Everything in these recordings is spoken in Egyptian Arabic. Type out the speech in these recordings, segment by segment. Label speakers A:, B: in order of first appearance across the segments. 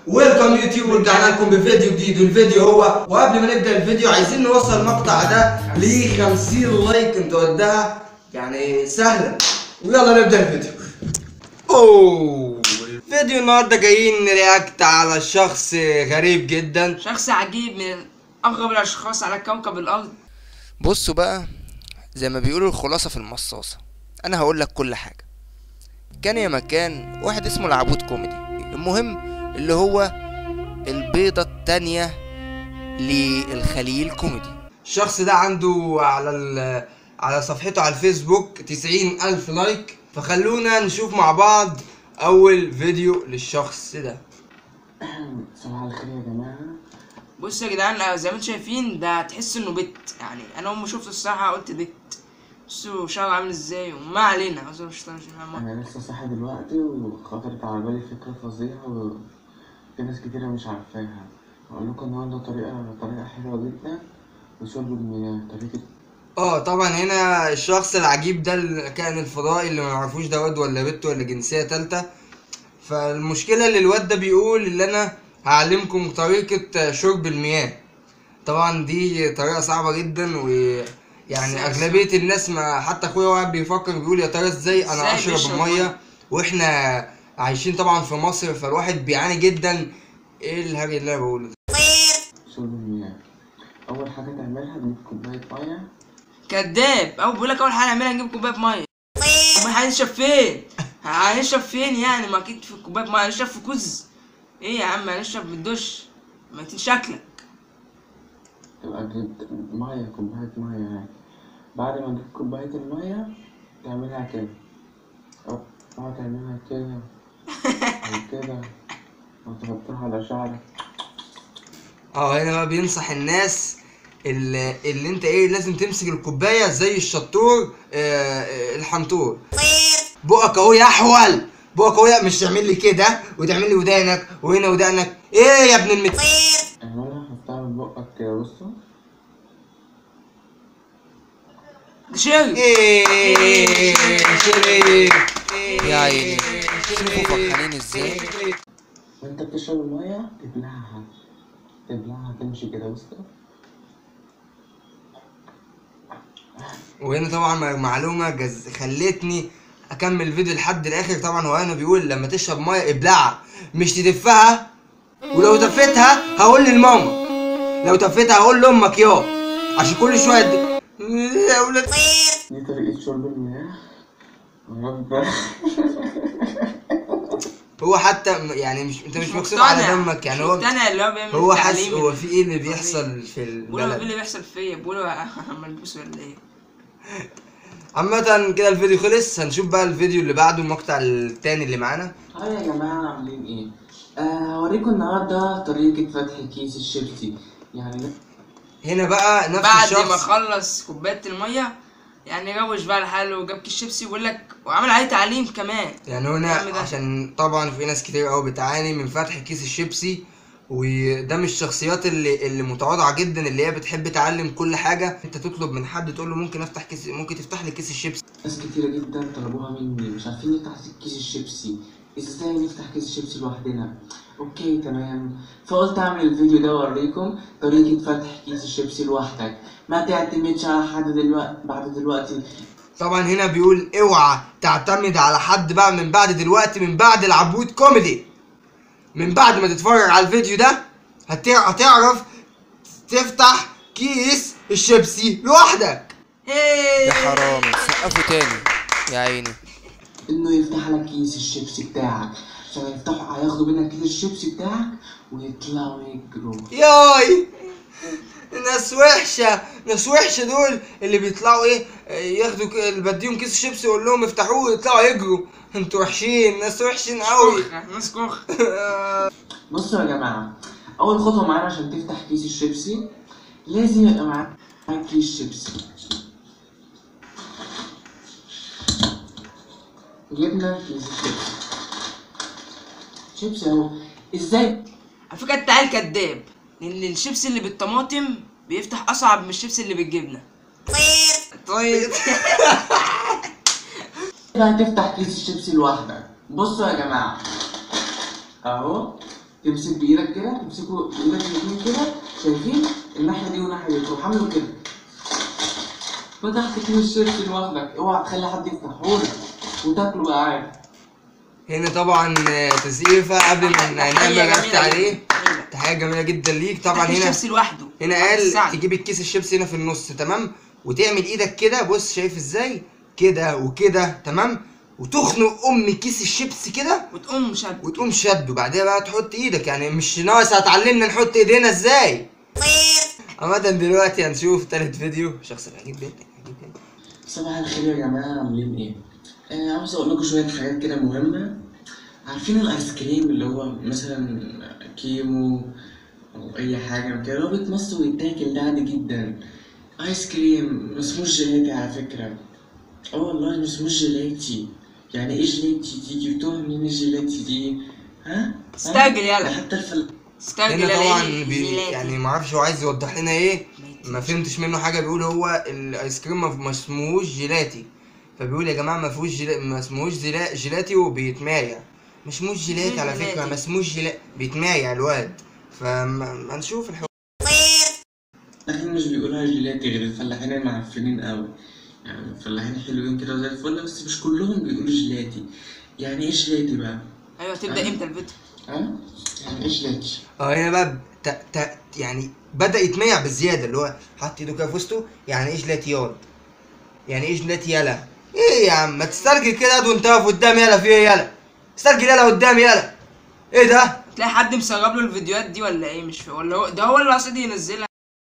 A: ويلكم يوتيوب ورجعنا لكم بفيديو جديد والفيديو هو وقبل ما نبدا الفيديو عايزين نوصل المقطع ده ل 50 لايك انتوا قدها يعني سهله ويلا نبدا الفيديو اوه الفيديو النهارده جايين نرياكت على شخص غريب جدا
B: شخص عجيب من أغرب الأشخاص على كوكب الأرض
C: بصوا بقى زي ما بيقولوا الخلاصة في المصاصة أنا هقول لك كل حاجة كان يا مكان واحد اسمه العبود كوميدي المهم اللي هو البيضة التانية للخليل كوميدي
A: الشخص ده عنده على ال على صفحته على الفيسبوك 90 ألف لايك فخلونا نشوف مع بعض أول فيديو للشخص ده
D: صباح الخير يا جماعة
B: بصوا يا جدعان زي ما انتم شايفين ده تحس انه بت يعني انا اول ما شفته الصراحه قلت بت بصوا شعره عامل ازاي وما علينا عاوز مش مش فاهم
D: أنا لسه صاحي دلوقتي وخطرت على بالي فكرة فظيعة وفي ناس كتيرة مش عارفاها هقول لكم النهاردة طريقة طريقة حلوة جدا لشرب المياه طريقة
A: اه طبعا هنا الشخص العجيب ده الكائن الفضائي اللي ما يعرفوش ده واد ولا بنت ولا جنسية تالتة فالمشكلة اللي الواد ده بيقول اللي انا هعلمكم طريقة شرب المياه طبعا دي طريقة صعبة جدا ويعني اغلبية الناس ما حتى اخويا واحد بيفكر بيقول يا ترى ازاي انا
B: إزاي
A: اشرب
B: بيشرب
A: المية
B: مية؟
A: واحنا عايشين طبعا في مصر فالواحد بيعاني جدا ايه الهري اللي انا بقوله ده
D: شرب المياه أول حاجة تعملها تجيب كوباية مية
B: كداب او بيقول لك اول حاجه نعملها نجيب كوبايه ميه امال هنشرب فين هنشرب فين يعني ما اكيد في كوبايه ميه هنشرب في كوز ايه يا عم هنشرب من الدش ما انت شكلك
D: تبقى جبت مية كوباية مية يعني بعد ما تجيب كوباية المية تعملها كده أو أو تعملها كده أو كده وتحطها على شعرك
A: اه هنا بقى بينصح الناس اللي, اللي انت ايه لازم تمسك الكوبايه زي الشطور آه آه، الحنطور بقك اهو يحول بقك اهو يا- مش تعمل لي كده وتعمل لي ودانك وهنا ودانك ايه يا ابن المت
D: اعملها حطها من بقك كده بصوا
B: ده شرب
A: ايه شريك
C: يا عيني شوفوا فرحانين ازاي
D: وانت بتشرب المية تبلعها تبلعها تمشي كده بصوا
A: وهنا طبعا معلومه جز... خلتني اكمل الفيديو لحد الاخر طبعا هو هنا بيقول لما تشرب ميه ابلعها مش تدفها ولو تفتها هقول للماما لو تفتها هقول لامك يا عشان كل شويه د... يا ولاد
D: دي طريقة شرب المياه رب
A: هو حتى م- يعني مش انت مش مكسوف على دمك يعني هو
B: مقتنع اللي هو بيعمل
A: هو حاسس
B: تعليم
A: هو في ايه اللي بيحصل في
B: بيقولوا ايه
A: البلد
B: اللي بيحصل فيا بيقولوا ملبوس ولا ايه
A: عامة كده الفيديو خلص هنشوف بقى الفيديو اللي بعده المقطع التاني اللي معانا
D: هاي يا جماعة عاملين ايه؟ آه، هوريكم النهاردة طريقة فتح كيس الشيبسي يعني
A: هنا بقى نفس
B: بعد ما
A: الشخص
B: خلص كوبايه الميه يعني روش بقى لحاله وجاب كيس شيبسي ويقول لك وعمل عليه تعليم كمان
A: يعني هنا
B: العم ده.
A: عشان طبعا في ناس كتير قوي بتعاني من فتح كيس الشيبسي وده من الشخصيات اللي اللي متواضعه جدا اللي هي بتحب تعلم كل حاجه انت تطلب من حد تقول له ممكن افتح كيس ممكن تفتح لي كيس الشيبسي
D: ناس كتيرة جدا طلبوها مني مش عارفين نفتح كيس الشيبسي ازاي نفتح كيس الشيبسي لوحدنا اوكي تمام فقلت اعمل الفيديو ده واوريكم طريقة فتح كيس الشيبسي لوحدك ما تعتمدش على حد دلوقتي بعد دلوقتي
A: طبعا هنا بيقول اوعى تعتمد على حد بقى من بعد دلوقتي من بعد العبود كوميدي من بعد ما تتفرج على الفيديو ده هتع- هتعرف تفتح كيس الشيبسي لوحدك
C: يا حرامي سقفوا تاني يا عيني
D: انه يفتح لك كيس الشيبسي بتاعك عشان يفتحوا هياخدوا منك كيس الشيبسي بتاعك ويطلعوا يجروا
A: ياي ناس وحشة ناس وحشة دول اللي بيطلعوا ايه ياخدوا ك- اللي بديهم كيس شيبسي يقول لهم افتحوه ويطلعوا يجروا انتوا وحشين ناس وحشين قوي
B: كخ ناس كخ
D: بصوا يا جماعة أول خطوة معانا عشان تفتح كيس الشيبسي لازم يبقى معاك كيس شيبسي جبنا كيس الشيبسي شيبسي أهو إزاي
B: على فكره انت عيل كداب لان الشيبسي اللي بالطماطم بيفتح اصعب من الشيبسي اللي بالجبنه طيب
D: بقى تفتح كيس الشيبسي لوحدك بصوا يا جماعة أهو تمسك بايدك كده تمسكه بايدك الاتنين كده شايفين الناحيه دي والناحيه دي تروح عامله كده فتحت كيس الشيبسي لوحدك اوعى تخلي حد يفتحهولك وتاكله بقى عادي
A: هنا طبعا آه، تزييفة قبل ما
B: تحية
A: نعمل
B: جميلة
A: رياكت عليه
B: جدا.
A: تحية جميلة جدا ليك طبعا
B: تحكي
A: هنا
B: الشيبسي لوحده
A: هنا قال
B: ساعد.
A: تجيب الكيس الشيبسي هنا في النص تمام وتعمل ايدك كده بص شايف ازاي كده وكده تمام وتخنق ام كيس الشيبسي كده
B: وتقوم شد
A: وتقوم شده بعدها بقى تحط ايدك يعني مش ناقص هتعلمنا نحط ايدينا ازاي عامة دلوقتي هنشوف تالت فيديو شخص العجيب ده عجيب ده.
D: صباح الخير يا جماعة عاملين ايه؟ آه عاوز اقول لكم شوية حاجات كده مهمة عارفين الايس كريم اللي هو مثلا كيمو او اي حاجة من كده اللي هو بيتمص ويتاكل ده عادي جدا ايس كريم مسموش جيلاتي على فكرة اه والله مسموش جيلاتي يعني ايه جيلاتي دي جبتوها منين الجيلاتي دي؟ ها؟ ها؟
B: استعجل
D: ده
B: يلا
D: حتى الفل
B: استعجل
A: هنا
B: يلا
A: طبعا
B: إيه؟
A: بي
B: جيلاتي.
A: يعني ما اعرفش هو عايز يوضح لنا ايه ما فهمتش منه حاجه بيقول هو الايس كريم ما ما اسمهوش جيلاتي فبيقول يا جماعه ما فيهوش جيلا... ما اسمهوش جيلا... جيلاتي وبيتمايع ما اسموش جيلاتي على فكره
B: جيلاتي.
A: ما اسموش جيلا... بيتمايع الواد فهنشوف الحوار
D: لكن مش بيقولها جيلاتي غير الفلاحين المعفنين قوي يعني الفلاحين حلوين كده زي الفل بس مش كلهم بيقولوا جيلاتي يعني ايه جيلاتي بقى؟
B: ايوه تبدا امتى الفيديو
D: ها؟ يعني ايه جيلاتي؟
A: اه هنا بقى ت... ت... يعني بدا يتميع بزياده اللي هو حط ايده كده في وسطه يعني ايه جيلاتي ياض يعني ايه جيلاتي يلا ايه يا عم ما تسترجل كده ياض وانت واقف قدام يلا في ايه يلا استرجل يلا قدام يلا ايه ده
B: تلاقي حد مسرب له الفيديوهات دي ولا ايه مش فاهم ولا هو ده هو اللي قصدي ينزلها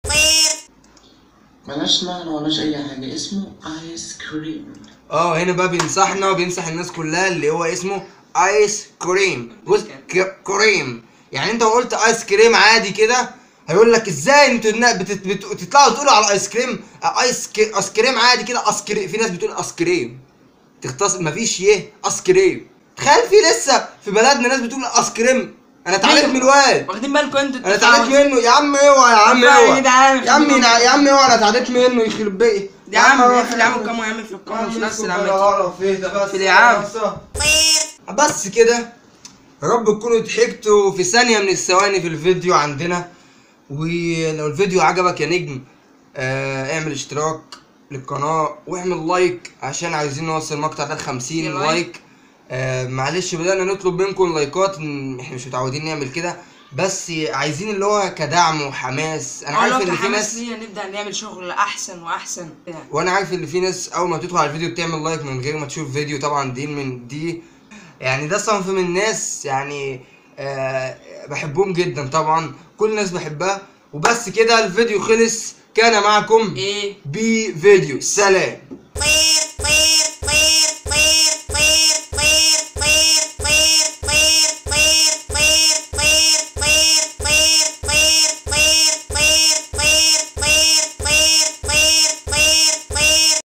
D: ملهاش معنى ولاش أي حاجة اسمه آيس كريم
A: اه هنا بقى بينصحنا وبينصح الناس كلها اللي هو اسمه ايس كريم بص ك- كريم يعني انت لو قلت ايس كريم عادي كده هيقول لك ازاي انتوا النا- بتت- بت- بتطلعوا تقولوا على ايس كريم ايس ك- ايس كريم عادي كده ايس كريم في ناس بتقول ايس كريم تختصر مفيش يه ايس كريم تخيل في لسه في بلدنا ناس بتقول ايس كريم انا اتعلمت من الواد
B: واخدين بالكم انتوا
A: انا اتعلمت منه يا عم اوعى يا عم
B: يا
A: اوعى
B: جدعان،
A: يا عم يا عم اوعى انا اتعلمت منه يخرب بيتي
B: يا عم اقفل يا عم الكاميرا يا عم في الكاميرا مش نفس العمل في يا عم.
A: بس كده يا رب تكونوا ضحكتوا في ثانية من الثواني في الفيديو عندنا ولو الفيديو عجبك يا نجم آه اعمل اشتراك للقناة واعمل لايك عشان عايزين نوصل المقطع ده ل 50
B: يا لايك.
A: لايك آه معلش بدأنا نطلب منكم لايكات إن احنا مش متعودين نعمل كده بس عايزين اللي هو كدعم وحماس انا عارف ان في ناس
B: لينا نبدا نعمل شغل احسن واحسن كده.
A: وانا عارف ان في ناس اول ما تدخل على الفيديو بتعمل لايك من غير ما تشوف فيديو طبعا دي من دي يعني ده صنف من الناس يعني آه بحبهم جدا طبعا كل الناس بحبها وبس كده الفيديو خلص كان معكم
B: ايه
A: بفيديو سلام
E: clear, clear, clear, clear.